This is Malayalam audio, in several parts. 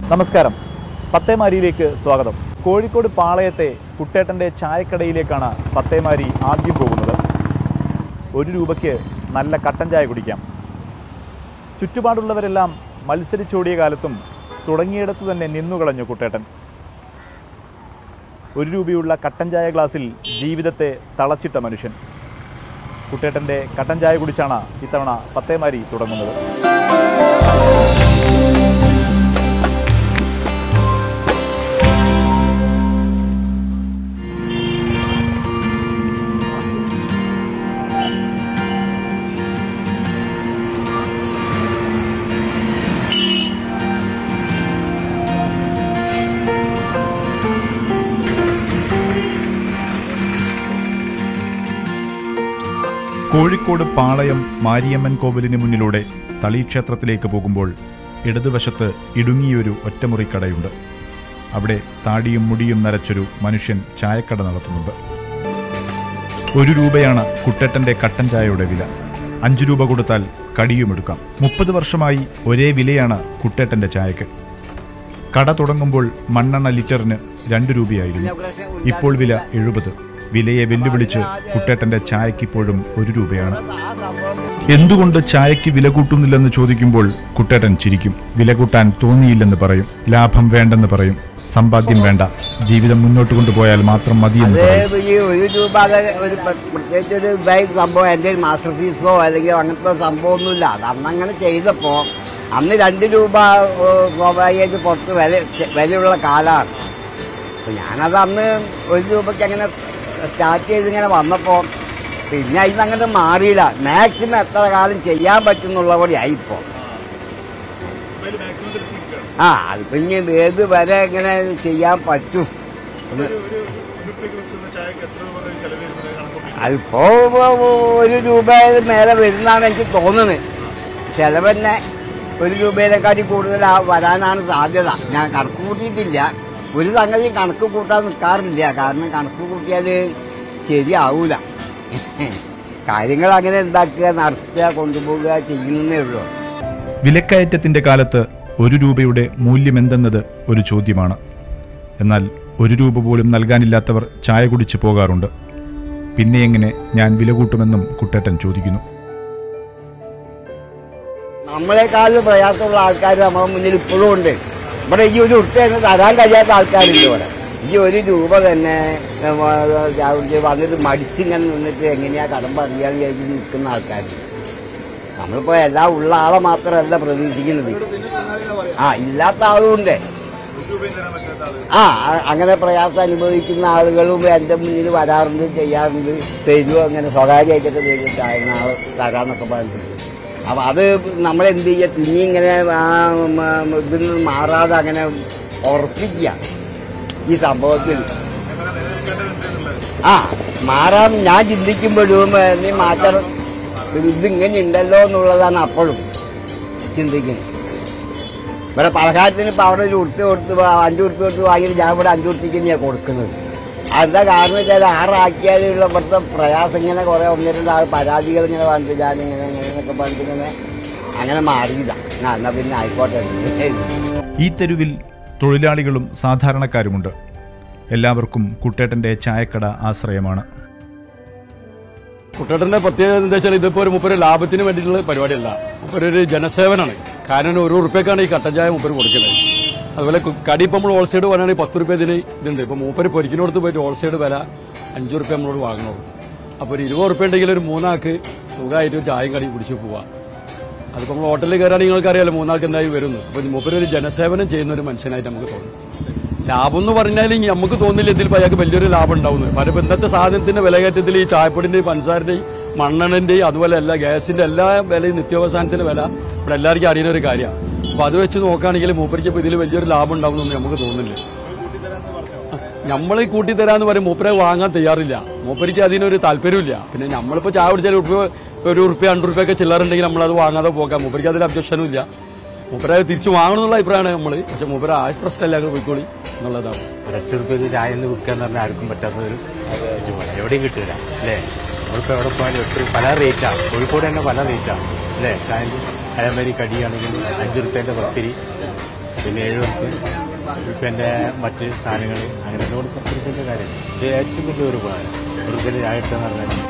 നമസ്കാരം പത്തേമാരിയിലേക്ക് സ്വാഗതം കോഴിക്കോട് പാളയത്തെ കുട്ടേട്ടൻ്റെ ചായക്കടയിലേക്കാണ് പത്തേമാരി ആദ്യം പോകുന്നത് ഒരു രൂപയ്ക്ക് നല്ല കട്ടൻ ചായ കുടിക്കാം ചുറ്റുപാടുള്ളവരെല്ലാം മത്സരിച്ചോടിയ കാലത്തും തുടങ്ങിയിടത്തു തന്നെ നിന്നുകളഞ്ഞു കുട്ടേട്ടൻ ഒരു രൂപയുള്ള കട്ടൻ ചായ ഗ്ലാസ്സിൽ ജീവിതത്തെ തളച്ചിട്ട മനുഷ്യൻ കുട്ടേട്ടൻ്റെ കട്ടൻ ചായ കുടിച്ചാണ് ഇത്തവണ പത്തേമാരി തുടങ്ങുന്നത് കോഴിക്കോട് പാളയം മാരിയമ്മൻ കോവിലിന് മുന്നിലൂടെ തളീക്ഷേത്രത്തിലേക്ക് പോകുമ്പോൾ ഇടതുവശത്ത് ഇടുങ്ങിയൊരു ഒറ്റമുറിക്കടയുണ്ട് അവിടെ താടിയും മുടിയും നരച്ചൊരു മനുഷ്യൻ ചായക്കട നടത്തുന്നുണ്ട് ഒരു രൂപയാണ് കുട്ടേട്ടന്റെ കട്ടൻ ചായയുടെ വില അഞ്ചു രൂപ കൊടുത്താൽ കടിയുമെടുക്കാം മുപ്പത് വർഷമായി ഒരേ വിലയാണ് കുട്ടേട്ടന്റെ ചായക്ക് കട തുടങ്ങുമ്പോൾ മണ്ണെണ്ണ ലിറ്ററിന് രണ്ട് രൂപയായിരുന്നു ഇപ്പോൾ വില എഴുപത് വിലയെ വെല്ലുവിളിച്ച് കുട്ടേട്ടന്റെ ചായക്ക് ഇപ്പോഴും ഒരു രൂപയാണ് എന്തുകൊണ്ട് ചായക്ക് വില കൂട്ടുന്നില്ലെന്ന് ചോദിക്കുമ്പോൾ കുട്ടേട്ടൻ ചിരിക്കും വില കൂട്ടാൻ തോന്നിയില്ലെന്ന് പറയും ലാഭം വേണ്ടെന്ന് പറയും സമ്പാദ്യം വേണ്ട ജീവിതം മുന്നോട്ട് കൊണ്ടുപോയാൽ മാത്രം മതിയെന്ന് പറയും അത് ഈ ഒരു രൂപ അത് ഒരു പ്ര- പ്രത്യേകിച്ച് ഒരു ഇതായി സംഭവം എൻ്റെ മാസ്റ്റർ ഫീസോ അല്ലെങ്കിൽ അങ്ങനത്തെ സംഭവമൊന്നുമില്ല അത് അന്നങ്ങനെ ചെയ്തപ്പോ അന്ന് രണ്ട് രൂപ ഏഹ്, സ്വാഭാവികമായിട്ട് പുറത്ത് വില വിലയുള്ള കാലമാണ് അപ്പൊ ഞാനത് അന്ന് ഒരു രൂപയ്ക്ക് അങ്ങനെ സ്റ്റാർട്ട് ചെയ്ത് ഇങ്ങനെ വന്നപ്പോ പിന്നെ അതിന് അങ്ങനെ മാറിയില്ല മാക്സിമം എത്ര കാലം ചെയ്യാൻ പറ്റുന്നുള്ള കൂടി ആയിപ്പോ ആ അതിപ്പോ ഇനി ഏത് വരെ ഇങ്ങനെ ചെയ്യാൻ പറ്റും അതിപ്പോ ഒരു രൂപ മേലെ വരുന്നാണ് എനിക്ക് തോന്നുന്നത് ചെലവന്നെ ഒരു രൂപയിലെക്കാട്ടി കൂടുതൽ ആ- വരാനാണ് സാധ്യത ഞാൻ കണക്ക് കൂട്ടിയിട്ടില്ല ഒരു സംഗതി കണക്ക് കൂട്ടാൻ നിൽക്കാറില്ല കാരണം കണക്ക് കൂട്ടിയാൽ ശരിയാവൂല കാര്യങ്ങൾ അങ്ങനെ ഉണ്ടാക്കുക നടത്തുക കൊണ്ടുപോവുക ചെയ്യുന്നേ ഉള്ളൂ വിലക്കയറ്റത്തിന്റെ കാലത്ത് ഒരു രൂപയുടെ മൂല്യമെന്തെന്നത് ഒരു ചോദ്യമാണ് എന്നാൽ ഒരു രൂപ പോലും നൽകാനില്ലാത്തവർ ചായ കുടിച്ച് പോകാറുണ്ട് പിന്നെ എങ്ങനെ ഞാൻ വില കൂട്ടുമെന്നും കുട്ടേട്ടൻ ചോദിക്കുന്നു നമ്മളെക്കാളും പ്രയാസമുള്ള ആൾക്കാർ നമ്മുടെ മുന്നിൽ ഇപ്പോഴും ഉണ്ട് ഇവിടെ ഈ ഒരു ഉറുപ്പ തന്നെ തരാൻ കഴിയാത്ത ആൾക്കാരുണ്ട് ഇവിടെ ഈ ഒരു രൂപ തന്നെ ഏഹ്, രാവിലെ വന്നിട്ട് മടിച്ചിങ്ങനെ നിന്നിട്ട് എങ്ങനെയാ കടം പറയാന്ന് വിചാരിച്ച് നിൽക്കുന്ന ആൾക്കാരുണ്ട് നമ്മളിപ്പോ എല്ലാം ഉള്ള ആളെ മാത്രമല്ല പ്രതീക്ഷിക്കുന്നത് ആ ഇല്ലാത്ത ആളും ഉണ്ട് ആ അ- അങ്ങനെ പ്രയാസം അനുഭവിക്കുന്ന ആളുകളും എന്റെ മുന്നിൽ വരാറുണ്ട് ചെയ്യാറുണ്ട് തരുമോ അങ്ങനെ സ്വകാര്യമായിട്ടൊക്കെ തരും ചായ നാളെ തരാന്നൊക്കെ പറഞ്ഞിട്ട് അപ്പൊ അത് നമ്മളെന്ത് ചെയ്യുക തിങ്ങി ഇങ്ങനെ ആ, മ, മ, ഇതിൽ നിന്ന് മാറാതെ അങ്ങനെ ഉറപ്പിക്കുക ഈ സംഭവത്തിൽ ആ മാറാൻ ഞാൻ ചിന്തിക്കുമ്പോഴും ഏ, നീ മാറ്റണം ഇതിങ്ങനെ ഉണ്ടല്ലോ എന്നുള്ളതാണ് അപ്പോഴും ചിന്തിക്കുന്നത് ഇവിടെ പലഹാരത്തിന് ഇപ്പൊ അവിടെ ഒരു ഉറുപ്പ് കൊടുത്ത് വാ- അഞ്ച് ഉറുപ്പ് കൊടുത്ത് വാങ്ങിയിട്ട് ഞാൻ ഇവിടെ അഞ്ചു ഉറുപ്പിക്ക് തന്നെയാണ് കൊടുക്കുന്നത് അതെന്താ കാരണം വെച്ചാൽ ആറാക്കിയാലുള്ള ഇവിടുത്തെ പ്രയാസം ഇങ്ങനെ കുറെ ഒന്ന് രണ്ട് ആൾ പരാതികൾ ഇങ്ങനെ പറഞ്ഞിട്ട് ഞാൻ ഇങ്ങനെ ഇങ്ങനെ എന്നൊക്കെ പറഞ്ഞിട്ട് ഇങ്ങനെ അങ്ങനെ മാറിയില്ല ആ, എന്നാ പിന്നെ ആയിക്കോട്ടെ ഈ തെരുവിൽ തൊഴിലാളികളും സാധാരണക്കാരുമുണ്ട് എല്ലാവർക്കും കുട്ടേട്ടന്റെ ചായക്കട ആശ്രയമാണ് കുട്ടേട്ടന്റെ പ്രത്യേകത എന്താ വെച്ചാൽ ഇതിപ്പോ ഒരു മുപ്പര് ലാഭത്തിന് വേണ്ടിയിട്ടുള്ള പരിപാടിയല്ല മുപ്പര് ഒരു ജനസേവനാണ് കാരണം ഒരു ഉറുപ്പ്യക്കാണ് ഈ കട്ടൻ ചായ മുപ്പര് കൊടുക്കുന്നത് അതുപോലെ കു- കടി ഇപ്പം നമ്മൾ ഹോൾസൈഡ് പറയുകയാണെങ്കിൽ പത്ത് റുപ്യ ഇതിന് ഇതുണ്ട് ഇപ്പൊ മൂപ്പര് പൊരിക്കിനോടത്ത് പോയിട്ട് ഹോൾസൈഡ് വില അഞ്ചു റുപ്യ നമ്മളോട് വാങ്ങണുള്ളൂ അപ്പൊ ഒരു ഇരുപത് റുപ്യ ഉണ്ടെങ്കിൽ ഒരു മൂന്നാൾക്ക് സുഖമായിട്ട് ഒരു ചായയും കടി കുടിച്ച് പോവാം അതിപ്പോ നമ്മൾ ഹോട്ടലിൽ കയറാണെങ്കിൽ നിങ്ങൾക്ക് അറിയാലോ മൂന്നാൾക്ക് എന്തായി വരുന്നു അപ്പൊ മൂപ്പര് ഒരു ജനസേവനം ചെയ്യുന്ന ഒരു മനുഷ്യനായിട്ട് നമുക്ക് തോന്നും ലാഭം എന്ന് പറഞ്ഞാൽ ഇനി നമുക്ക് തോന്നില്ല ഇതിൽ അയാൾക്ക് വലിയൊരു ലാഭം ഉണ്ടാവുന്നത് പല ഇപ്പൊ ഇന്നത്തെ സാധനത്തിന്റെ വിലകയറ്റത്തിൽ ഈ ചായപ്പൊടിന്റെയും പഞ്ചസാരന്റെയും മണ്ണെണ്ണന്റെയും അതുപോലെ എല്ലാ ഗ്യാസിന്റെ എല്ലാ വിലയും നിത്യാവസാനത്തിന്റെ വില ഇവിടെ എല്ലാവർക്കും അറിയുന്ന ഒരു കാര്യമാണ് അപ്പൊ അത് വെച്ച് നോക്കുകയാണെങ്കിൽ മൂപ്പരിക്ക് ഇപ്പൊ ഇതിൽ വലിയൊരു ലാഭം ഉണ്ടാവുന്നൊന്നും നമുക്ക് തോന്നുന്നില്ല നമ്മൾ ഈ കൂട്ടി തരാന്ന് പറയും മൂപ്പരെ വാങ്ങാൻ തയ്യാറില്ല മൂപ്പരിക്ക് അതിനൊരു താല്പര്യമില്ല പിന്നെ നമ്മളിപ്പോ ചായ കുടിച്ചാൽ ഉറുപ്പ്യ ഒരു ഉറുപ്പ്യ രണ്ട് ഉറുപ്പ്യ ഒക്കെ ചില്ലറുണ്ടെങ്കിൽ നമ്മളത് വാങ്ങാതെ പോകാം മൂപ്പരിക്ക് അതിൽ അബ്ജക്ഷനും ഇല്ല മൂപ്പരെ തിരിച്ചു വാങ്ങണമെന്നുള്ള അഭിപ്രായമാണ് നമ്മൾ പക്ഷെ മൂപ്പര ആ പ്രശ്നമല്ല അങ്ങ് പോയിക്കോളി എന്നുള്ളതാണ് ഒരൊറ്റ റുപ്യക്ക് ചായ എന്ന് വിൽക്കാന്ന് പറഞ്ഞാൽ ആർക്കും പറ്റാത്ത ഒരു ചുമതല എവിടെയും കിട്ടില്ല അല്ലേ നമ്മളിപ്പോൾ എവിടെ പോയാലും എത്ര പല റേറ്റാണ് കോഴിക്കോട് തന്നെ പല റേറ്റാണ് അല്ലേ ചായൻ്റെ അതേമാതിരി കടിയാണെങ്കിൽ അഞ്ച് റുപ്യേൻ്റെ പത്തിരി പിന്നെ ഏഴ് ഉറുപ്പ്യ എൻ്റെ മറ്റ് സാധനങ്ങൾ അങ്ങനെ അതുകൊണ്ട് പത്ത് ഉറുപ്പ്യൻ്റെ കാര്യം ഇത് ഏറ്റവും വലിയ ഒരു ഉപകാരം ഒരു ഉറുപ്പ്യൻ്റെ ചായ ഇട്ടെന്ന് പറഞ്ഞാൽ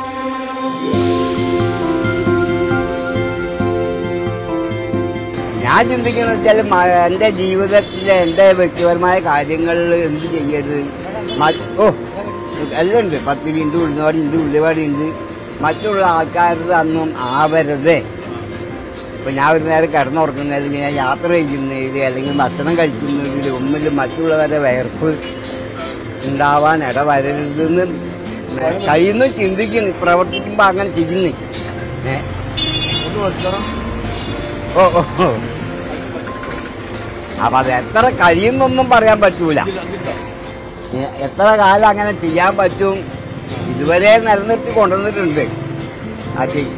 ഞാൻ ചിന്തിക്കുന്നത് വെച്ചാൽ മ- എന്റെ ജീവിതത്തിലെ എന്റെ വ്യക്തിപരമായ കാര്യങ്ങളിൽ എന്ത് ചെയ്യരുത് മ- ഓ എല്ലാം ഉണ്ട് പത്ത് മിനിറ്റ് ഉള്ളുപാടി ഉണ്ട് ഉള്ളിപാടി ഉണ്ട് മറ്റുള്ള ആൾക്കാരുടെ അന്നും ആവരുത് ഇപ്പൊ ഞാൻ ഒരു നേരം കിടന്നുറങ്ങുന്നതിൽ ഞാൻ യാത്ര ചെയ്യുന്നതിൽ അല്ലെങ്കിൽ ഭക്ഷണം കഴിക്കുന്നതിൽ ഒന്നിലും മറ്റുള്ളവരുടെ വയർപ്പ് ഉണ്ടാവാൻ ഇടവരരുതെന്ന് കഴിയുന്നു ചിന്തിക്കുന്നു പ്രവർത്തിക്കുമ്പോ അങ്ങനെ ചെയ്യുന്നു ഏ ഓ ഓ ഓ. അപ്പൊ അത് എത്ര കഴിയുന്നൊന്നും പറയാൻ പറ്റൂല ഏ, എത്ര കാലം അങ്ങനെ ചെയ്യാൻ പറ്റും ഇതുവരെ നിലനിർത്തി കൊണ്ടുവന്നിട്ടുണ്ട് ആ ചെയ്-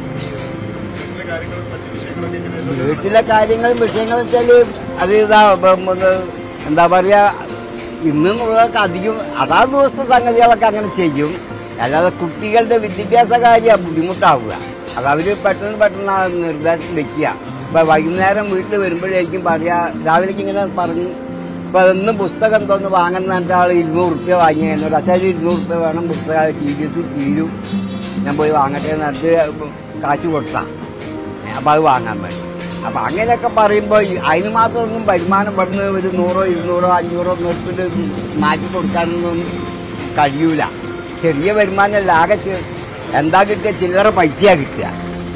വീട്ടിലെ കാര്യങ്ങളും വിഷയങ്ങളും വെച്ചാല് അത് ഇതാ ഇപ്പം ഇത് എന്താ പറയാ ഇന്നുള്ളതൊക്കെ അധികം അതാ ദിവസത്തെ സംഗതികളൊക്കെ അങ്ങനെ ചെയ്യും അല്ലാതെ കുട്ടികളുടെ വിദ്യാഭ്യാസ കാര്യം ബുദ്ധിമുട്ടാവുക അത് അവര് പെട്ടെന്ന് പെട്ടെന്ന് ആ നിർദ്ദേശം വെക്കുക ഇപ്പൊ വൈകുന്നേരം വീട്ടിൽ വരുമ്പോഴേക്കും പറയാ രാവിലേക്ക് ഇങ്ങനെ പറഞ്ഞു ഇപ്പൊ ഇന്ന് പുസ്തകം എന്തോന്ന് വാങ്ങുന്ന ആൾ ഇരുന്നൂറ് റുപ്യ വാങ്ങി എന്നോട് അച്ഛൻ ഇരുന്നൂറ് റുപ്യ വേണം പുസ്തകം ടി വി എസ് തീരും ഞാൻ പോയി വാങ്ങട്ടെ എന്നിട്ട് കാശ് കൊടുത്താ അപ്പൊ അത് വാങ്ങാൻ വേണ്ടി അപ്പൊ അങ്ങനെയൊക്കെ പറയുമ്പോൾ അതിന് മാത്രമൊന്നും വരുമാനം ഇവിടുന്ന് ഒരു നൂറോ ഇരുന്നൂറോ അഞ്ഞൂറോ നിർത്തിട്ട് മാറ്റി കൊടുക്കാനൊന്നും കഴിയൂല ചെറിയ വരുമാനമല്ല ആകെ ചെ- എന്താ കിട്ടുക ചില്ലറ പൈസയാ കിട്ടുക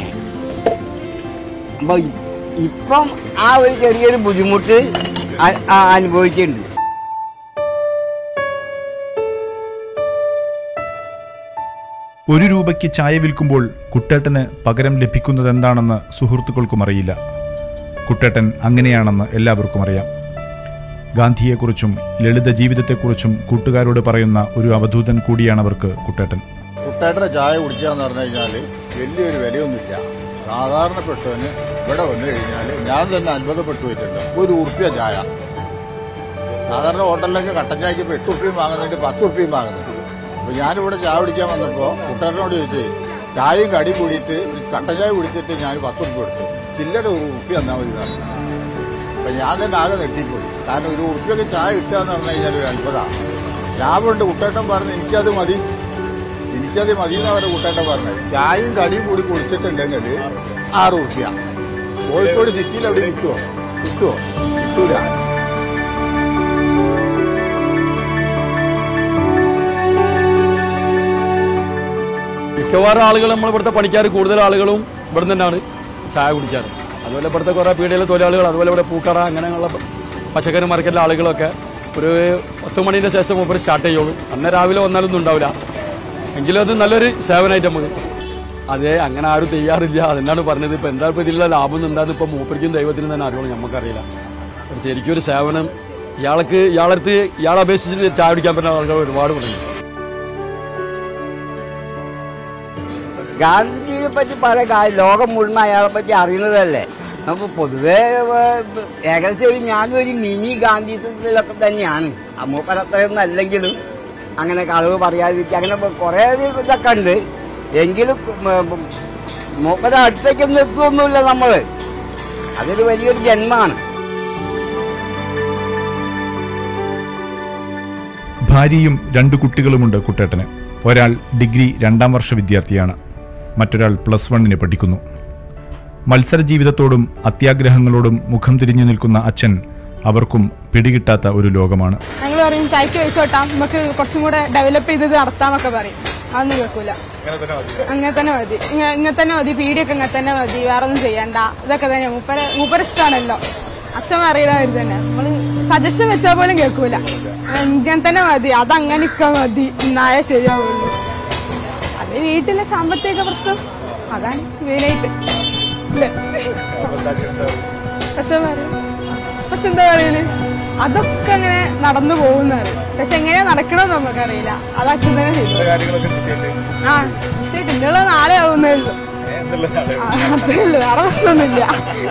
അപ്പൊ ഇ- ഇപ്പം ആ ഒരു ചെറിയൊരു ബുദ്ധിമുട്ട് അ- ആ അനുഭവിക്കുന്നുണ്ട് ഒരു രൂപയ്ക്ക് ചായ വിൽക്കുമ്പോൾ കുട്ടേട്ടന് പകരം ലഭിക്കുന്നത് എന്താണെന്ന് സുഹൃത്തുക്കൾക്കും അറിയില്ല കുട്ടേട്ടൻ അങ്ങനെയാണെന്ന് എല്ലാവർക്കും അറിയാം ഗാന്ധിയെക്കുറിച്ചും ലളിത ജീവിതത്തെക്കുറിച്ചും കൂട്ടുകാരോട് പറയുന്ന ഒരു അവധൂതൻ കൂടിയാണവർക്ക് കുട്ടേട്ടൻ കുട്ടേട്ടനെ ചായ കുടിക്കാന്ന് പറഞ്ഞു കഴിഞ്ഞാല് വലിയൊരു വിലയൊന്നുമില്ല സാധാരണപ്പെട്ടവന് ഇവിടെ വന്നു കഴിഞ്ഞാൽ ഞാൻ തന്നെ അത്ഭുതപ്പെട്ടു പോയിട്ടുണ്ട് ഒരു ഉറുപ്പ്യ ചായ സാധാരണ ഹോട്ടലിലൊക്കെ കട്ടൻ ചായക്ക് ഇപ്പൊ എട്ട് ഉറുപ്പ്യം വാങ്ങുന്നുണ്ട് പത്ത് ഉറുപ്പ്യം വാങ്ങുന്നുണ്ട് അപ്പൊ ഞാനിവിടെ ചായ കുടിക്കാൻ വന്നപ്പോ കുട്ടേട്ടനോട് ചോദിച്ചു ചായയും കടി കൂടിയിട്ട് ഒരു കട്ടൻ ചായ കുടിച്ചിട്ട് ഞാൻ പത്ത് ഉറുപ്പ്യ എടുത്തു ചില്ലറ ഒരു ഉറുപ്പ്യ തന്നാ മതി എന്ന് പറഞ്ഞു. അപ്പൊ ഞാൻ തന്നെ ആകെ നെട്ടിപ്പോയി കാരണം ഒരു ഉറുപ്പ്യൊക്കെ ചായ കിട്ടുക എന്ന് പറഞ്ഞു കഴിഞ്ഞാൽ ഒരു അത്ഭുതമാണ് ലാഭമുണ്ട് കുട്ടേട്ടൻ പറഞ്ഞു എനിക്കത് മതി എനിക്കത് മതി എന്ന് അവരെ കൂട്ടേണ്ട പറഞ്ഞത് ചായയും കടിയും കൂടി കുടിച്ചിട്ടുണ്ടെങ്കിൽ ആറ് റുപ്യ കോഴിക്കോട് സിറ്റിയിൽ എവിടെ കിട്ടുമോ കിട്ടുമോ കിട്ടൂല മിക്കവാറും ആളുകൾ നമ്മൾ ഇവിടുത്തെ പണിക്കാർ കൂടുതൽ ആളുകളും ഇവിടെ തന്നെയാണ് ചായ കുടിക്കാറ് അതുപോലെ ഇവിടുത്തെ കുറേ പീടികയിലെ തൊഴിലാളികൾ അതുപോലെ ഇവിടെ പൂക്കട അങ്ങനെയുള്ള പച്ചക്കറി മാർക്കറ്റിലെ ആളുകളൊക്കെ ഒരു പത്ത് മണീൻ്റെ ശേഷം മൂപ്പർ സ്റ്റാർട്ട് ചെയ്യുള്ളൂ അന്ന് രാവിലെ വന്നാലൊന്നും ഉണ്ടാവില്ല എങ്കിലും അത് നല്ലൊരു സേവനമായിട്ട് നമുക്ക് അതെ അങ്ങനെ ആരും തയ്യാറില്ല അതെന്നാണ് പറഞ്ഞത് ഇപ്പം എന്താ ഇപ്പം ഇതിലുള്ള ലാഭം എന്താന്ന് ഇപ്പം മൂപ്പരിക്കും ദൈവത്തിനും തന്നെ അറിയുള്ളൂ നമുക്കറിയില്ല ഒരു ശരിക്കും ഒരു സേവനം ഇയാൾക്ക് ഇയാളടുത്ത് ഇയാളെ അപേക്ഷിച്ച് ചായ കുടിക്കാൻ പറ്റുന്ന ആളുകൾ ഒരുപാട് ഉണ്ട് ഗാന്ധിജിയെ പറ്റി പല കാര്യം ലോകം മുഴുവൻ അയാളെ പറ്റി അറിയുന്നതല്ലേ നമുക്ക് പൊതുവേ ഏഹ്, ഏകദേശം ഒരു ഞാനും ഒരു മിനി ഗാന്ധിസത്തിലൊക്കെ തന്നെയാണ് മൂപ്പർ അത്രയൊന്നും അല്ലെങ്കിലും അങ്ങനെ കളവ് പറയാതിരിക്കുക അങ്ങനെ കുറേ ഇതൊക്കെ ഉണ്ട് എങ്കിലും മൂപ്പര അടുത്തേക്കൊന്നും എത്തുമൊന്നുമില്ല നമ്മള് അതൊരു വലിയൊരു ജന്മാണ് ഭാര്യയും രണ്ടു കുട്ടികളുമുണ്ട് കുട്ടേട്ടന് ഒരാൾ ഡിഗ്രി രണ്ടാം വർഷ വിദ്യാർത്ഥിയാണ് മറ്റൊരാൾ പ്ലസ് വണ്ണിന് പഠിക്കുന്നു മത്സര ജീവിതത്തോടും അത്യാഗ്രഹങ്ങളോടും മുഖം തിരിഞ്ഞു നിൽക്കുന്ന അച്ഛൻ അവർക്കും പിടികിട്ടാത്ത ഒരു ലോകമാണ് ഞങ്ങൾ പറയും ചായക്ക് പൈസ കൊട്ടാം നമുക്ക് കുറച്ചും കൂടെ ഡെവലപ്പ് ചെയ്തത് നടത്താന്നൊക്കെ പറയും അതൊന്നും കേൾക്കൂല അങ്ങനെ തന്നെ മതി ഇങ്ങ- ഇങ്ങനെ തന്നെ മതി പീടിയൊക്കെ ഇങ്ങനെ തന്നെ മതി വേറെ ഒന്നും ചെയ്യണ്ട ഇതൊക്കെ തന്നെ മൂപ്പര മൂപ്പര ഇഷ്ടമാണല്ലോ അച്ഛൻ അറിയണവര് തന്നെ നമ്മള് സജഷൻ വെച്ചാൽ പോലും കേൾക്കൂല ഇങ്ങനെ തന്നെ മതി അതങ്ങനെ ഇക്ക മതി എന്നായേ ശരിയാവുള്ളൂ അത് വീട്ടിലെ സാമ്പത്തിക പ്രശ്നം അതാണ് മെയിനായിട്ട് അല്ലേ അച്ഛൻ പറയും അച്ഛൻ എന്താ പറയല് അതൊക്കെ അങ്ങനെ നടന്നു പോകുന്നത് പക്ഷെ എങ്ങനെയാ നടക്കണമെന്ന് നമുക്കറിയില്ല അത് അച്ഛൻ തന്നെ ചെയ്തു ആ ശരി ഇന്നുള്ള നാളെ ആവുന്നേ ഉള്ളൂ ആ, അത്രേ ഉള്ളൂ വേറെ പ്രശ്നമൊന്നുമില്ല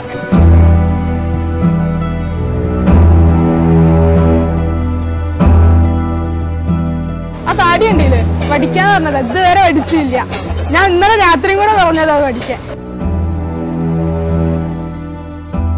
ആ താടി ഉണ്ടില്ലേ പഠിക്കാൻ പറഞ്ഞത് ഇതുവരെ പഠിച്ചില്ല ഞാൻ ഇന്നലെ രാത്രിയും കൂടെ പറഞ്ഞതാ പഠിക്കാൻ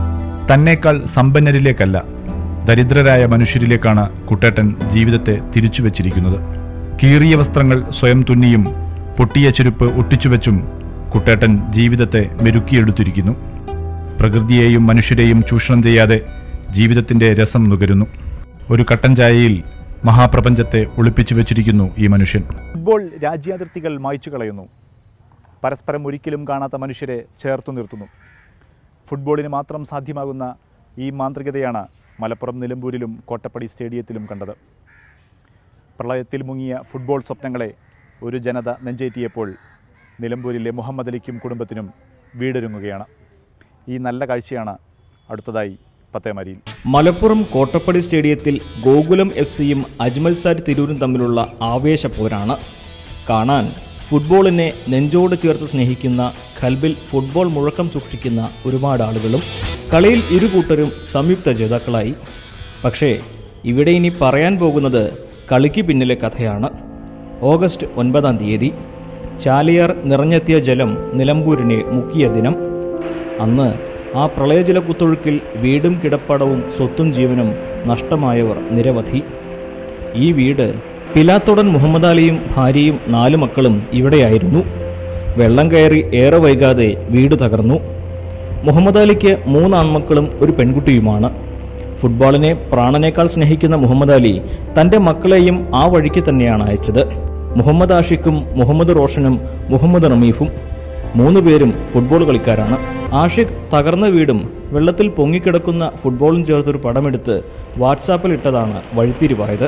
തന്നേക്കാൾ സമ്പന്നരിലേക്കല്ല ദരിദ്രരായ മനുഷ്യരിലേക്കാണ് കുട്ടേട്ടൻ ജീവിതത്തെ തിരിച്ചു വച്ചിരിക്കുന്നത് കീറിയ വസ്ത്രങ്ങൾ സ്വയം തുന്നിയും പൊട്ടിയ ചെരുപ്പ് ഒട്ടിച്ചുവെച്ചും കുട്ടേട്ടൻ ജീവിതത്തെ മെരുക്കിയെടുത്തിരിക്കുന്നു പ്രകൃതിയെയും മനുഷ്യരെയും ചൂഷണം ചെയ്യാതെ ജീവിതത്തിന്റെ രസം നുകരുന്നു ഒരു കട്ടൻ ചായയിൽ മഹാപ്രപഞ്ചത്തെ ഒളിപ്പിച്ചു വെച്ചിരിക്കുന്നു ഈ മനുഷ്യൻ ഫുട്ബോൾ രാജ്യാതിർത്തികൾ മായ്ച്ചു കളയുന്നു പരസ്പരം ഒരിക്കലും കാണാത്ത മനുഷ്യരെ ചേർത്തു നിർത്തുന്നു ഫുട്ബോളിന് മാത്രം സാധ്യമാകുന്ന ഈ മാന്ത്രികതയാണ് മലപ്പുറം നിലമ്പൂരിലും കോട്ടപ്പടി സ്റ്റേഡിയത്തിലും കണ്ടത് പ്രളയത്തിൽ മുങ്ങിയ ഫുട്ബോൾ സ്വപ്നങ്ങളെ ഒരു ജനത നെഞ്ചേറ്റിയപ്പോൾ നിലമ്പൂരിലെ മുഹമ്മദ് അലിക്കും കുടുംബത്തിനും വീടൊരുങ്ങുകയാണ് ഈ നല്ല കാഴ്ചയാണ് അടുത്തതായി പത്തേമാരിയിൽ മലപ്പുറം കോട്ടപ്പടി സ്റ്റേഡിയത്തിൽ ഗോകുലം എഫ് സിയും അജ്മൽ സാറ്റ് തിരൂരും തമ്മിലുള്ള ആവേശ പോരാണ് കാണാൻ ഫുട്ബോളിനെ നെഞ്ചോട് ചേർത്ത് സ്നേഹിക്കുന്ന ഖൽബിൽ ഫുട്ബോൾ മുഴക്കം സൂക്ഷിക്കുന്ന ഒരുപാട് ആളുകളും കളിയിൽ ഇരു കൂട്ടരും സംയുക്ത ജേതാക്കളായി പക്ഷേ ഇവിടെ ഇനി പറയാൻ പോകുന്നത് കളിക്ക് പിന്നിലെ കഥയാണ് ഓഗസ്റ്റ് ഒൻപതാം തീയതി ചാലിയാർ നിറഞ്ഞെത്തിയ ജലം നിലമ്പൂരിനെ മുക്കിയ ദിനം അന്ന് ആ പ്രളയജല കുത്തൊഴുക്കിൽ വീടും കിടപ്പടവും സ്വത്തും ജീവനും നഷ്ടമായവർ നിരവധി ഈ വീട് പിലാത്തോടൻ മുഹമ്മദ് അലിയും ഭാര്യയും നാല് മക്കളും ഇവിടെയായിരുന്നു വെള്ളം കയറി ഏറെ വൈകാതെ വീട് തകർന്നു മുഹമ്മദ് അലിക്ക് മൂന്ന് ആൺമക്കളും ഒരു പെൺകുട്ടിയുമാണ് ഫുട്ബോളിനെ പ്രാണനേക്കാൾ സ്നേഹിക്കുന്ന മുഹമ്മദ് അലി തൻ്റെ മക്കളെയും ആ വഴിക്ക് തന്നെയാണ് അയച്ചത് മുഹമ്മദ് ആഷിഖും മുഹമ്മദ് റോഷനും മുഹമ്മദ് റമീഫും മൂന്ന് പേരും ഫുട്ബോൾ കളിക്കാരാണ് ആഷിഖ് തകർന്ന വീടും വെള്ളത്തിൽ പൊങ്ങിക്കിടക്കുന്ന ഫുട്ബോളും ചേർത്തൊരു പടമെടുത്ത് വാട്സാപ്പിൽ ഇട്ടതാണ് വഴിത്തിരിവായത്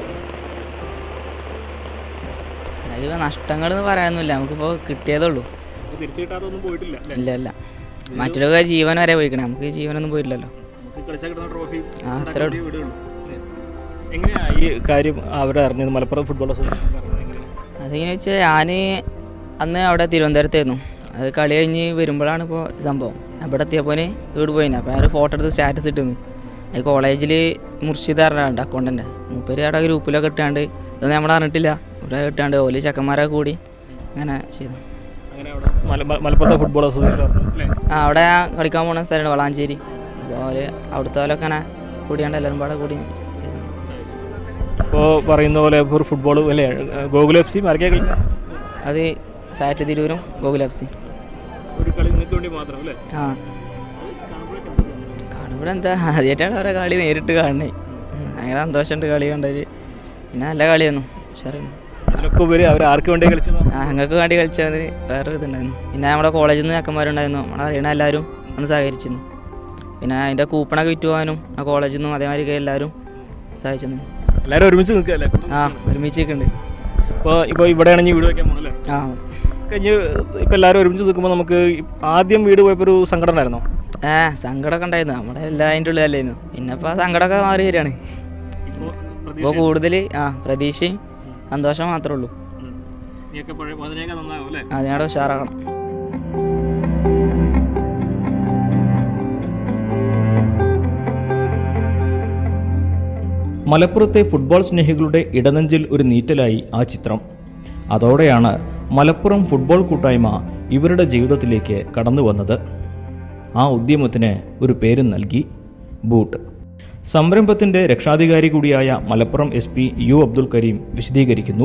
അതിൽ നഷ്ടങ്ങൾ എന്ന് പറയാനൊന്നുമില്ല നമുക്കിപ്പോൾ കിട്ടിയതേ ഉള്ളൂ ഇല്ല ഇല്ല മറ്റുള്ളവർ ജീവൻ വരെ പോയിക്കണേ നമുക്ക് ജീവനൊന്നും പോയില്ലല്ലോ ആ അത്രേ ഉള്ളൂ എങ്ങനെയാ ഈ കാര്യം അവരെ അറിഞ്ഞത് മലപ്പുറം ഫുട്ബോൾ അതെങ്ങനെ വെച്ചാൽ ഞാൻ അന്ന് അവിടെ തിരുവനന്തപുരത്തായിരുന്നു അത് കളി കഴിഞ്ഞ് വരുമ്പോഴാണ് ഇപ്പോൾ സംഭവം അവിടെ എത്തിയപ്പോൾ വീട് പോയിന് അപ്പോൾ ഞാൻ ഫോട്ടോ എടുത്ത് സ്റ്റാറ്റസ് ഇട്ടിരുന്നു അത് കോളേജിൽ മുർഷിദ് അറിഞ്ഞാണ്ട് അക്കൗണ്ടൻ്റെ മൂപ്പര് അവിടെ ഗ്രൂപ്പിലൊക്കെ ഇട്ടാണ്ട് ഇതൊന്നും നമ്മൾ അറിഞ്ഞിട്ടില്ല ഇവിടെ ഇട്ടാണ്ട് ഓല് ചെക്കന്മാരൊക്കെ കൂടി അങ്ങനെ ചെയ്തു മലപ്പുറത്തെ ഫുട്ബോൾ അസോസിയേഷൻ അല്ലേ ആ അവിടെ കളിക്കാൻ പോകുന്ന സ്ഥലമുണ്ട് വളാഞ്ചേരി അപ്പോൾ ഓല് അവിടുത്തെ പോലൊക്കെ അങ്ങനെ കൂടിയാണ്ട് എല്ലാവരും പാടെ കൂടി ചെയ്തു ഇപ്പോൾ പറയുന്ന പോലെ ഇപ്പോൾ ഒരു ഫുട്ബോൾ അല്ലേ ഗോകുൽ എഫ് സി മറക്കാ കളി അത് സാറ്റ് തിരൂരും ഗോകുൽ എഫ് സി ഒരു കളി നിങ്ങൾക്ക് വേണ്ടി മാത്രം അല്ലേ ആ കാണുമ്പോൾ എന്താ ആദ്യമായിട്ടാണ് അവരെ കളി നേരിട്ട് കാണണേ ഉം, ഭയങ്കര സന്തോഷമുണ്ട് കളി കണ്ടതിൽ പിന്നെ നല്ല കളിയായിരുന്നു ഉഷാറായിരുന്നു അതിലൊക്കെ ഉപരി അവർ ആർക്ക് വേണ്ടി കളിച്ചത് ആ ഞങ്ങൾക്ക് വേണ്ടി കളിച്ചതിന് വേറൊരു ഇതുണ്ടായിരുന്നു പിന്നെ നമ്മുടെ കോളേജിൽ നിന്ന് ചെക്കന്മാരുണ്ടായിരുന്നു നമ്മളെ അറിയണ എല്ലാവരും അന്ന് സഹകരിച്ചിരുന്നു പിന്നെ അതിൻ്റെ കൂപ്പണൊക്കെ വിറ്റ് പോകാനും ആ കോളേജിൽ നിന്നും അതേമാതിരി എല്ലാവരും സഹായിച്ചിരുന്നു എല്ലാവരും ഒരുമിച്ച് നിൽക്കുക അല്ലേ ആ ഒരുമിച്ച് നിൽക്കുന്നുണ്ട് ഇപ്പോൾ ഇപ്പോൾ ഇവിടെയാണെങ്കിൽ വീട് വയ്ക്കാൻ പോകണം അല്ലേ ആ കഴിഞ്ഞ് ഇപ്പോൾ എല്ലാവരും ഒരുമിച്ച് നിൽക്കുമ്പോൾ നമുക്ക് ആദ്യം വീട് പോയപ്പോൾ ഒരു സങ്കടം ഉണ്ടായിരുന്നോ ഏ സങ്കടമൊക്കെ ഉണ്ടായിരുന്നു നമ്മുടെ എല്ലാ അതിൻ്റെ ഉള്ളിലല്ലായിരുന്നു പിന്നെ ഇപ്പോൾ ആ സങ്കടമൊക്കെ മാറി വരികയാണ് ഇപ്പോൾ കൂടുതൽ ആ പ്രതീക്ഷയും സന്തോഷം മാത്രമേ ഉള്ളൂ നീയൊക്കെ പഴയ അതിനേക്കാൾ നന്നാവും അല്ലേ അതിനോട് ഉഷാറാക്കണം മലപ്പുറത്തെ ഫുട്ബോൾ സ്നേഹികളുടെ ഇടനെഞ്ചിൽ ഒരു നീറ്റലായി ആ ചിത്രം അതോടെയാണ് മലപ്പുറം ഫുട്ബോൾ കൂട്ടായ്മ ഇവരുടെ ജീവിതത്തിലേക്ക് കടന്നു വന്നത് ആ ഉദ്യമത്തിന് ഒരു പേരും നൽകി ബൂട്ട് സംരംഭത്തിന്റെ രക്ഷാധികാരി കൂടിയായ Malappuram S P U Abdul Kareem വിശദീകരിക്കുന്നു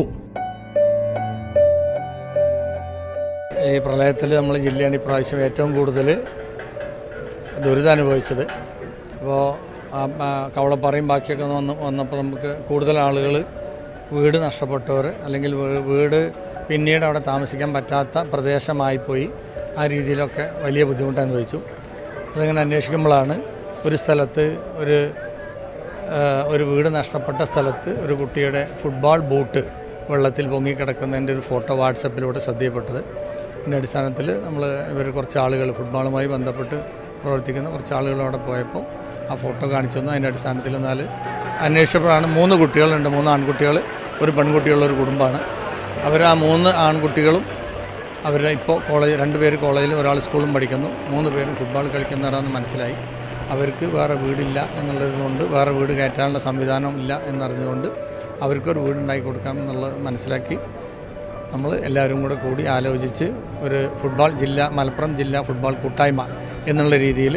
ഈ പ്രളയത്തിൽ നമ്മൾ ജില്ലയാണ് ഇപ്രാവശ്യം ഏറ്റവും കൂടുതൽ ദുരിതം അനുഭവിച്ചത് അപ്പോൾ കവളപ്പാറയും ബാക്കിയൊക്കെ വന്ന് വന്നപ്പോൾ നമുക്ക് കൂടുതൽ ആളുകൾ വീട് നഷ്ടപ്പെട്ടവർ അല്ലെങ്കിൽ വീ- വീട് പിന്നീട് അവിടെ താമസിക്കാൻ പറ്റാത്ത പ്രദേശമായിപ്പോയി ആ രീതിയിലൊക്കെ വലിയ ബുദ്ധിമുട്ട് അനുഭവിച്ചു അതിങ്ങനെ അന്വേഷിക്കുമ്പോഴാണ് ഒരു സ്ഥലത്ത് ഒരു ആ, ഒരു വീട് നഷ്ടപ്പെട്ട സ്ഥലത്ത് ഒരു കുട്ടിയുടെ ഫുട്ബോൾ ബൂട്ട് വെള്ളത്തിൽ പൊങ്ങിക്കിടക്കുന്നതിൻ്റെ ഒരു ഫോട്ടോ വാട്സപ്പിലൂടെ ശ്രദ്ധയപ്പെട്ടത് അതിൻ്റെ അടിസ്ഥാനത്തിൽ നമ്മൾ ഇവർ കുറച്ച് ആളുകൾ ഫുട്ബോളുമായി ബന്ധപ്പെട്ട് പ്രവർത്തിക്കുന്ന കുറച്ച് ആളുകൾ അവിടെ പോയപ്പോൾ ആ ഫോട്ടോ കാണിച്ചു തന്നു അതിൻ്റെ അടിസ്ഥാനത്തിൽ എന്നാൽ അന്വേഷിച്ചപ്പോഴാണ് മൂന്ന് കുട്ടികളുണ്ട് മൂന്ന് ആൺകുട്ടികൾ ഒരു പെൺകുട്ടിയുള്ള ഒരു കുടുംബമാണ് അവർ ആ മൂന്ന് ആൺകുട്ടികളും അവർ ഇപ്പോൾ കോളേജ് രണ്ട് പേര് കോളേജിൽ ഒരാൾ സ്കൂളും പഠിക്കുന്നു മൂന്ന് പേരും ഫുട്ബോൾ കളിക്കുന്നവരാണെന്ന് മനസ്സിലായി അവർക്ക് വേറെ വീടില്ല എന്നുള്ളതുകൊണ്ട് വേറെ വീട് കയറ്റാനുള്ള സംവിധാനം ഇല്ല എന്നറിഞ്ഞുകൊണ്ട് അവർക്കൊരു വീടുണ്ടാക്കി കൊടുക്കാം എന്നുള്ളത് മനസ്സിലാക്കി നമ്മൾ എല്ലാവരും കൂടെ കൂടി ആലോചിച്ച് ഒരു ഫുട്ബോൾ ജില്ല മലപ്പുറം ജില്ലാ ഫുട്ബോൾ കൂട്ടായ്മ എന്നുള്ള രീതിയിൽ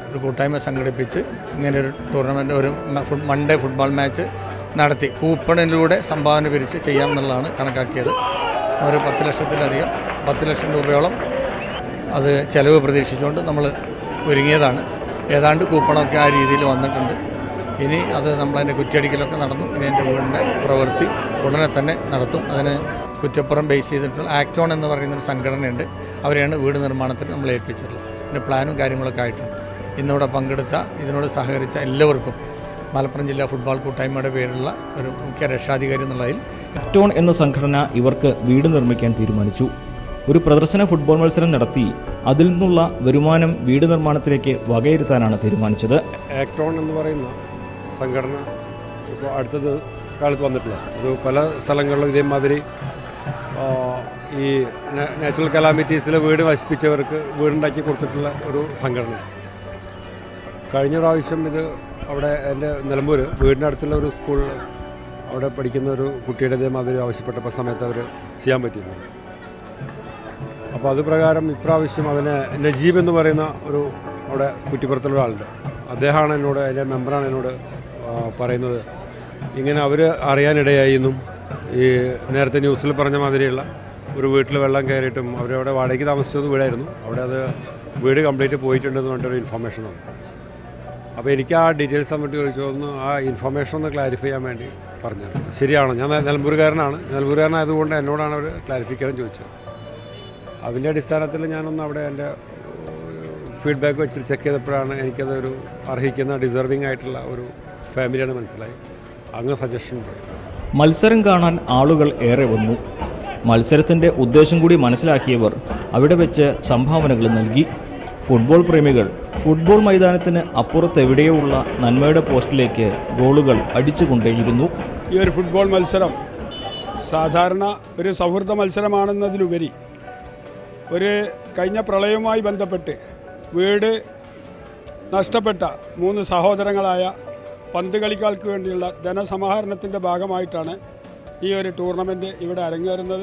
ഒരു കൂട്ടായ്മ സംഘടിപ്പിച്ച് ഇങ്ങനെ ഒരു ടൂർണമെൻ്റ് ഒരു മ- ഫുട്- മൺഡേ ഫുട്ബോൾ മാച്ച് നടത്തി കൂപ്പണിലൂടെ സംഭാവന പിരിച്ച് ചെയ്യാം എന്നുള്ളതാണ് കണക്കാക്കിയത് ഒരു പത്ത് ലക്ഷത്തിലധികം പത്ത് ലക്ഷം രൂപയോളം അത് ചെലവ് പ്രതീക്ഷിച്ചുകൊണ്ട് നമ്മൾ ഒരുങ്ങിയതാണ് ഏതാണ്ട് കൂപ്പണൊക്കെ ആ രീതിയിൽ വന്നിട്ടുണ്ട് ഇനി അത് നമ്മളതിൻ്റെ കുറ്റിയടിക്കലൊക്കെ നടന്നു ഇനി എൻ്റെ വീടിൻ്റെ പ്രവൃത്തി ഉടനെ തന്നെ നടത്തും അതിന് കുറ്റപ്പുറം ബേസ് ചെയ്തിട്ടുള്ള ആക്ടോൺ എന്ന് പറയുന്ന ഒരു സംഘടനയുണ്ട് അവരെയാണ് വീട് നിർമ്മാണത്തിന് നമ്മൾ ഏൽപ്പിച്ചിട്ടുള്ളത് ഇതിൻ്റെ പ്ലാനും കാര്യങ്ങളൊക്കെ ആയിട്ടുണ്ട് ഇന്നിവിടെ പങ്കെടുത്ത ഇതിനോട് സഹകരിച്ച എല്ലാവർക്കും മലപ്പുറം ജില്ലാ ഫുട്ബോൾ കൂട്ടായ്മയുടെ പേരിലുള്ള ഒരു മുഖ്യ രക്ഷാധികാരി എന്നുള്ളതിൽ ടോൺ എന്ന സംഘടന ഇവർക്ക് വീട് നിർമ്മിക്കാൻ തീരുമാനിച്ചു ഒരു പ്രദർശന ഫുട്ബോൾ മത്സരം നടത്തി അതിൽ നിന്നുള്ള വരുമാനം വീട് നിർമ്മാണത്തിലേക്ക് വകയിരുത്താനാണ് തീരുമാനിച്ചത് ആക്ടോൺ എന്ന് പറയുന്ന സംഘടന ഇപ്പോൾ അടുത്തത് കാലത്ത് വന്നിട്ടില്ല അത് പല സ്ഥലങ്ങളിലും ഇതേമാതിരി ആ, ഈ നാ- നാച്ചുറൽ കലാമിറ്റീസിൽ വീട് നശിപ്പിച്ചവർക്ക് വീടുണ്ടാക്കി കൊടുത്തിട്ടുള്ള ഒരു സംഘടന കഴിഞ്ഞ പ്രാവശ്യം ഇത് അവിടെ എൻ്റെ നിലമ്പൂർ വീടിൻ്റെ അടുത്തുള്ള ഒരു സ്കൂളിൽ അവിടെ പഠിക്കുന്ന ഒരു കുട്ടിയുടെ ഇതേമാതിരി ആവശ്യപ്പെട്ടപ്പോൾ സമയത്ത് അവർ ചെയ്യാൻ പറ്റിയിരുന്നു അപ്പോൾ അത് പ്രകാരം ഇപ്രാവശ്യം അതിനെ നജീബ് എന്ന് പറയുന്ന ഒരു അവിടെ കുറ്റിപ്പുറത്തുള്ള ഒരാളുണ്ട് അദ്ദേഹമാണ് എന്നോട് അതിൻ്റെ മെമ്പറാണ് എന്നോട് ആ, പറയുന്നത് ഇങ്ങനെ അവർ അറിയാനിടയായി എന്നും ഈ നേരത്തെ ന്യൂസിൽ പറഞ്ഞ മാതിരിയുള്ള ഒരു വീട്ടിൽ വെള്ളം കയറിയിട്ടും അവരവിടെ വാടകയ്ക്ക് താമസിച്ചത് വീടായിരുന്നു അവിടെ അത് വീട് കംപ്ലീറ്റ് പോയിട്ടുണ്ടെന്ന് പറഞ്ഞിട്ടൊരു ഇൻഫർമേഷൻ വന്നു അപ്പോൾ എനിക്ക് ആ ഡീറ്റെയിൽസ് തന്നിട്ട് ചോദിച്ചു ഒന്ന് ആ ഇൻഫർമേഷൻ ഒന്ന് ക്ലാരിഫൈ ചെയ്യാൻ വേണ്ടി പറഞ്ഞു ശരിയാണ് ഞാൻ നിലമ്പൂരുകാരനാണ് നിലമ്പൂരുകാരനായതുകൊണ്ട് എന്നോടാണ് അവർ ക്ലാരിഫിക്കാൻ ചോദിച്ചത് അതിൻ്റെ അടിസ്ഥാനത്തിൽ ഞാനൊന്ന് അവിടെ എൻ്റെ ഫീഡ്ബാക്ക് വെച്ച് ചെക്ക് ചെയ്തപ്പോഴാണ് എനിക്കതൊരു അർഹിക്കുന്ന ഡിസർവിങ് ആയിട്ടുള്ള ഒരു ഫാമിലിയാണ് മനസ്സിലായി അങ്ങ് സജഷൻ പോയി മത്സരം കാണാൻ ആളുകൾ ഏറെ വന്നു മത്സരത്തിന്റെ ഉദ്ദേശം കൂടി മനസ്സിലാക്കിയവർ അവിടെ വെച്ച് സംഭാവനകൾ നൽകി ഫുട്ബോൾ പ്രേമികൾ ഫുട്ബോൾ മൈതാനത്തിന് അപ്പുറത്തെവിടെയോ ഉള്ള നന്മയുടെ പോസ്റ്റിലേക്ക് ഗോളുകൾ അടിച്ചുകൊണ്ടേയിരുന്നു ഈ ഒരു ഫുട്ബോൾ മത്സരം സാധാരണ ഒരു സൗഹൃദ മത്സരമാണെന്നതിലുപരി ഒരു കഴിഞ്ഞ പ്രളയവുമായി ബന്ധപ്പെട്ട് വീട് നഷ്ടപ്പെട്ട മൂന്ന് സഹോദരങ്ങളായ പന്ത് കളിക്കാർക്ക് വേണ്ടിയുള്ള ധനസമാഹരണത്തിൻ്റെ ഭാഗമായിട്ടാണ് ഈ ഒരു ടൂർണമെൻറ്റ് ഇവിടെ അരങ്ങേറുന്നത്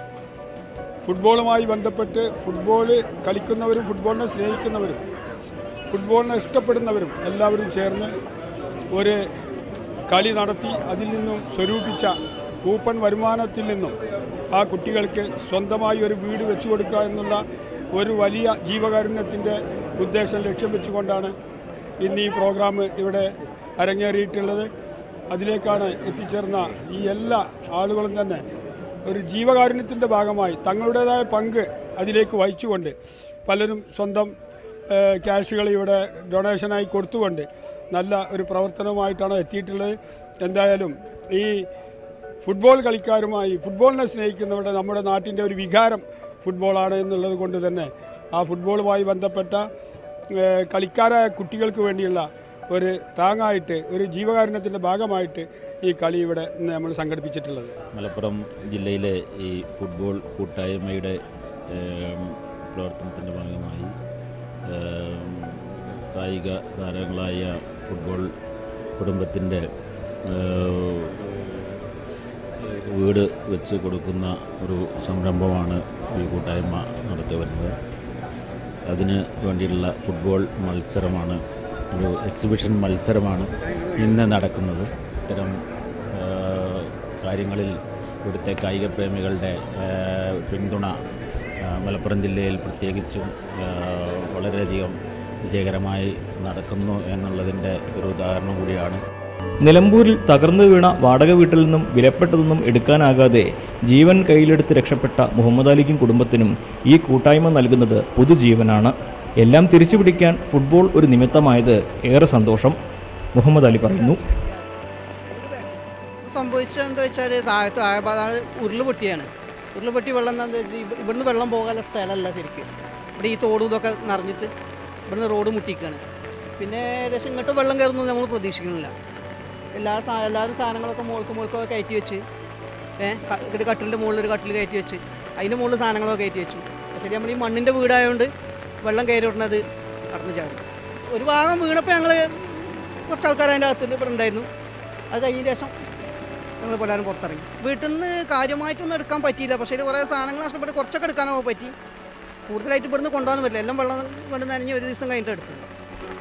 ഫുട്ബോളുമായി ബന്ധപ്പെട്ട് ഫുട്ബോൾ കളിക്കുന്നവരും ഫുട്ബോളിനെ സ്നേഹിക്കുന്നവരും ഫുട്ബോളിനെ ഇഷ്ടപ്പെടുന്നവരും എല്ലാവരും ചേർന്ന് ഒരു കളി നടത്തി അതിൽ നിന്നും സ്വരൂപിച്ച കൂപ്പൺ വരുമാനത്തിൽ നിന്നും ആ കുട്ടികൾക്ക് സ്വന്തമായി ഒരു വീട് വെച്ചു കൊടുക്കുക എന്നുള്ള ഒരു വലിയ ജീവകാരുണ്യത്തിൻ്റെ ഉദ്ദേശം ലക്ഷ്യം വെച്ചുകൊണ്ടാണ് ഇന്ന് ഈ പ്രോഗ്രാം ഇവിടെ അരങ്ങേറിയിട്ടുള്ളത് അതിലേക്കാണ് എത്തിച്ചേർന്ന ഈ എല്ലാ ആളുകളും തന്നെ ഒരു ജീവകാരുണ്യത്തിൻ്റെ ഭാഗമായി തങ്ങളുടേതായ പങ്ക് അതിലേക്ക് വഹിച്ചുകൊണ്ട് പലരും സ്വന്തം ഏഹ്, ക്യാഷുകൾ ഇവിടെ ഡൊണേഷനായി കൊടുത്തുകൊണ്ട് നല്ല ഒരു പ്രവർത്തനവുമായിട്ടാണ് എത്തിയിട്ടുള്ളത് എന്തായാലും ഈ ഫുട്ബോൾ കളിക്കാരുമായി ഫുട്ബോളിനെ സ്നേഹിക്കുന്നവരുടെ നമ്മുടെ നാട്ടിൻ്റെ ഒരു വികാരം ഫുട്ബോളാണ് എന്നുള്ളത് കൊണ്ട് തന്നെ ആ ഫുട്ബോളുമായി ബന്ധപ്പെട്ട ഏഹ്, കളിക്കാരായ കുട്ടികൾക്ക് വേണ്ടിയുള്ള ഒരു താങ്ങായിട്ട് ഒരു ജീവകാരുണ്യത്തിൻ്റെ ഭാഗമായിട്ട് ഈ കളി ഇവിടെ ഇന്ന് നമ്മൾ സംഘടിപ്പിച്ചിട്ടുള്ളത് മലപ്പുറം ജില്ലയിലെ ഈ ഫുട്ബോൾ കൂട്ടായ്മയുടെ ഏം, പ്രവർത്തനത്തിൻ്റെ ഭാഗമായി ഏം, കായിക താരങ്ങളായ ഫുട്ബോൾ കുടുംബത്തിൻ്റെ ഏഹ്, വീട് വെച്ച് കൊടുക്കുന്ന ഒരു സംരംഭമാണ് ഈ കൂട്ടായ്മ നടത്തി വരുന്നത് അതിന് വേണ്ടിയുള്ള ഫുട്ബോൾ മത്സരമാണ് ഒരു എക്സിബിഷൻ മത്സരമാണ് ഇന്ന് നടക്കുന്നത് ഇത്തരം ആ, കാര്യങ്ങളിൽ ഇവിടുത്തെ കായിക പ്രേമികളുടെ ആ, പിന്തുണ ആ, മലപ്പുറം ജില്ലയിൽ പ്രത്യേകിച്ചും ആ, വളരെയധികം വിജയകരമായി നടക്കുന്നു എന്നുള്ളതിൻ്റെ ഒരു ഉദാഹരണം കൂടിയാണ് നിലമ്പൂരിൽ തകർന്നു വീണ വാടക വീട്ടിൽ നിന്നും വിലപ്പെട്ടതൊന്നും എടുക്കാനാകാതെ ജീവൻ കയ്യിലെടുത്ത് രക്ഷപ്പെട്ട മുഹമ്മദ് അലിക്കും കുടുംബത്തിനും ഈ കൂട്ടായ്മ നൽകുന്നത് പുതുജീവനാണ് എല്ലാം തിരിച്ചുപിടിക്കാൻ ഫുട്ബോൾ ഒരു നിമിത്തമായത് ഏറെ സന്തോഷം മുഹമ്മദ് അലി പറയുന്നു സംഭവിച്ചത് എന്താ വെച്ചാൽ താഴത്ത് താഴെ ഭാഗം ഉരുള് പൊട്ടിയാണ് ഉരുള് പൊട്ടി വെള്ളം എന്താ വെച്ചാൽ ഇവ- ഇവിടുന്ന് വെള്ളം പോകാനുള്ള സ്ഥലമല്ല ശരിക്കും ഇവിടെ ഈ തോടും ഇതൊക്കെ നിറഞ്ഞിട്ട് ഇവിടുന്ന് റോഡ് മുട്ടിക്കാണ് പിന്നെ ഏകദേശം ഇങ്ങോട്ട് വെള്ളം കയറുന്നത് നമ്മൾ പ്രതീക്ഷിക്കുന്നില്ല എല്ലാ സാ- എല്ലാവരും സാധനങ്ങളൊക്കെ മുകൾക്ക് മുകൾക്കൊക്കെ കയറ്റി വെച്ച് ഏഹ് ഇവിടെ കട്ടിലിൻ്റെ മുകളിൽ ഒരു കട്ടിൽ കയറ്റി വെച്ച് അതിൻ്റെ മുകളിൽ സാധനങ്ങളൊക്കെ കയറ്റി വെച്ചു ശരി നമ്മൾ ഈ മണ്ണിൻ്റെ വീടായതുകൊണ്ട് വെള്ളം കയറി വിടുന്നത് കടന്നു ചാടി ഒരു ഭാഗം വീണപ്പോൾ ഞങ്ങൾ കുറച്ച് ആൾക്കാർ അതിൻ്റെ അകത്ത് ഇവിടെ ഉണ്ടായിരുന്നു അത് കഴിഞ്ഞ ശേഷം ഞങ്ങൾ എല്ലാവരും പുറത്തിറങ്ങി വീട്ടിൽ നിന്ന് കാര്യമായിട്ടൊന്നും എടുക്കാൻ പറ്റിയില്ല പക്ഷേ ഇത് കുറേ സാധനങ്ങൾ നഷ്ടപ്പെട്ട് കുറച്ചൊക്കെ എടുക്കാനോ പറ്റി കൂടുതലായിട്ട് ഇവിടുന്ന് കൊണ്ടുപോകാൻ പറ്റില്ല എല്ലാം വെള്ളം കൊണ്ട് നനഞ്ഞ് ഒരു ദിവസം കഴിഞ്ഞിട്ട് എടുത്തത്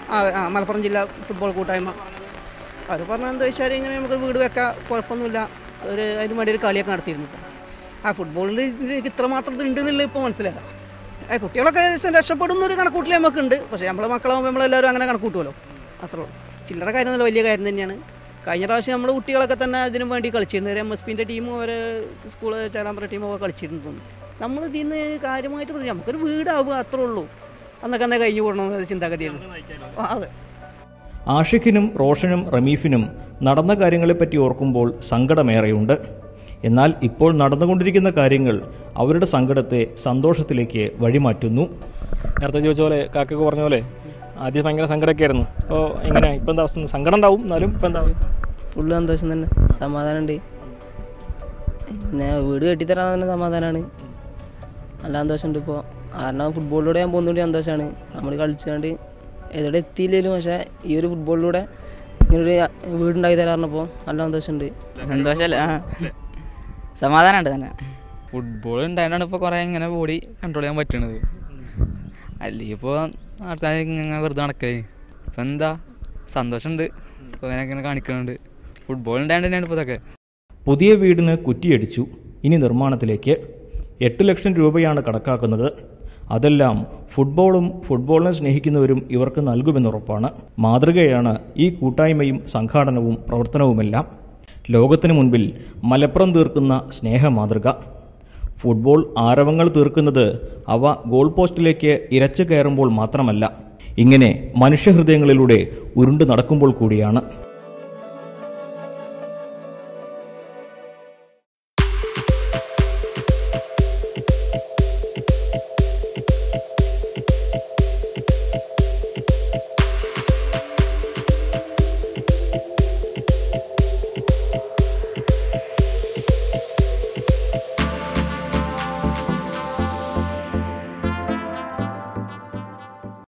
ആ ആ, മലപ്പുറം ജില്ലാ ഫുട്ബോൾ കൂട്ടായ്മ അവർ പറഞ്ഞത് എന്താ വെച്ചാൽ ഇങ്ങനെ നമുക്ക് വീട് വെക്കാം കുഴപ്പമൊന്നുമില്ല ഒരു അതിന് വേണ്ടി ഒരു കളിയൊക്കെ നടത്തിയിരുന്നു ഇപ്പം ആ ഫുട്ബോളിൽ ഇതിലേക്ക് ഇത്രമാത്രം ഇത് ഉണ്ടെന്നില്ല ഇപ്പോൾ മനസ്സിലാക്കാം ഏ കുട്ടികളൊക്കെ ഏകദേശം രക്ഷപ്പെടുന്ന ഒരു കണക്കൂട്ടിൽ നമുക്കുണ്ട് പക്ഷേ നമ്മളെ മക്കളാകുമ്പോൾ നമ്മളെല്ലാവരും അങ്ങനെ കണക്കൂട്ടുമല്ലോ അത്രേ ഉള്ളൂ ചില്ലറ കാര്യം നല്ല വലിയ കാര്യം തന്നെയാണ് കഴിഞ്ഞ പ്രാവശ്യം നമ്മുടെ കുട്ടികളൊക്കെ തന്നെ അതിനു വേണ്ടി കളിച്ചിരുന്നു ഒരു എം എസ് പിൻ്റെ ടീമും ഒരു സ്കൂൾ ചേലാമ്പറ ടീമും ഒക്കെ കളിച്ചിരുന്നു തോന്നുന്നു നമ്മൾ ഇതിൽ നിന്ന് കാര്യമായിട്ട് പ്രതി- നമുക്കൊരു വീടാവുക അത്രേ ഉള്ളൂ അന്നൊക്കെ അന്നേ കഴിഞ്ഞു കൂടണമെന്ന് ചിന്താഗതിയുള്ളൂ ആ, അതെ ആഷിഖിനും റോഷനും റമീഫിനും നടന്ന കാര്യങ്ങളെപ്പറ്റി ഓർക്കുമ്പോൾ സങ്കടമേറെയുണ്ട് എന്നാൽ ഇപ്പോൾ നടന്നുകൊണ്ടിരിക്കുന്ന കാര്യങ്ങൾ അവരുടെ സങ്കടത്തെ സന്തോഷത്തിലേക്ക് വഴിമാറ്റുന്നു നേരത്തെ ചോദിച്ച പോലെ കാക്കൊക്കെ പറഞ്ഞ പോലെ ആദ്യം ഭയങ്കര സങ്കടമൊക്കെ ആയിരുന്നു അപ്പോൾ എങ്ങനെ ഇപ്പം എന്താ അവസ്ഥ സങ്കടം ഉണ്ടാവും എന്നാലും ഇപ്പം എന്താ അവസ്ഥ ഫുള്ള് സന്തോഷം തന്നെ സമാധാനമുണ്ട് പിന്നെ വീട് കെട്ടിത്തരാൻ തന്നെ സമാധാനമാണ് നല്ല സന്തോഷമുണ്ട് ഇപ്പോൾ കാരണം ഫുട്ബോളിലൂടെ ഞാൻ പോകുന്നതുകൊണ്ട് സന്തോഷമാണ് നമ്മൾ കളിച്ചുകൊണ്ട് എവിടെ എത്തിയില്ലെങ്കിലും പക്ഷേ ഈ ഒരു ഫുട്ബോളിലൂടെ ഇങ്ങനൊരു വീടുണ്ടാക്കി തരാറിനപ്പോൾ നല്ല സന്തോഷമുണ്ട് സന്തോഷമല്ല ആ സമാധാനമുണ്ട് തന്നെ ഫുട്ബോൾ ഉണ്ടായതാണ് ഇപ്പോൾ കുറേ ഇങ്ങനെ ബോഡി കൺട്രോൾ ചെയ്യാൻ പറ്റണത് അല്ലെങ്കിൽ ഇപ്പോൾ ആൾക്കാർ ഇങ്ങനെ വെറുതെ നടക്കേ ഇപ്പം എന്താ സന്തോഷമുണ്ട് ഇപ്പോൾ ഇങ്ങനെ ഇങ്ങനെ കാണിക്കുന്നുണ്ട് ഫുട്ബോൾ ഉണ്ടായത് തന്നെയാണ് ഇപ്പോൾ ഇതൊക്കെ പുതിയ വീടിന് കുറ്റിയടിച്ചു ഇനി നിർമ്മാണത്തിലേക്ക് എട്ട് ലക്ഷം രൂപയാണ് കണക്കാക്കുന്നത് അതെല്ലാം ഫുട്ബോളും ഫുട്ബോളിനെ സ്നേഹിക്കുന്നവരും ഇവർക്ക് നൽകുമെന്നുറപ്പാണ് മാതൃകയാണ് ഈ കൂട്ടായ്മയും സംഘാടനവും പ്രവർത്തനവുമെല്ലാം ലോകത്തിനു മുൻപിൽ മലപ്പുറം തീർക്കുന്ന സ്നേഹമാതൃക ഫുട്ബോൾ ആരവങ്ങൾ തീർക്കുന്നത് അവ ഗോൾ പോസ്റ്റിലേക്ക് ഇരച്ചു കയറുമ്പോൾ മാത്രമല്ല ഇങ്ങനെ മനുഷ്യഹൃദയങ്ങളിലൂടെ ഉരുണ്ടു നടക്കുമ്പോൾ കൂടിയാണ്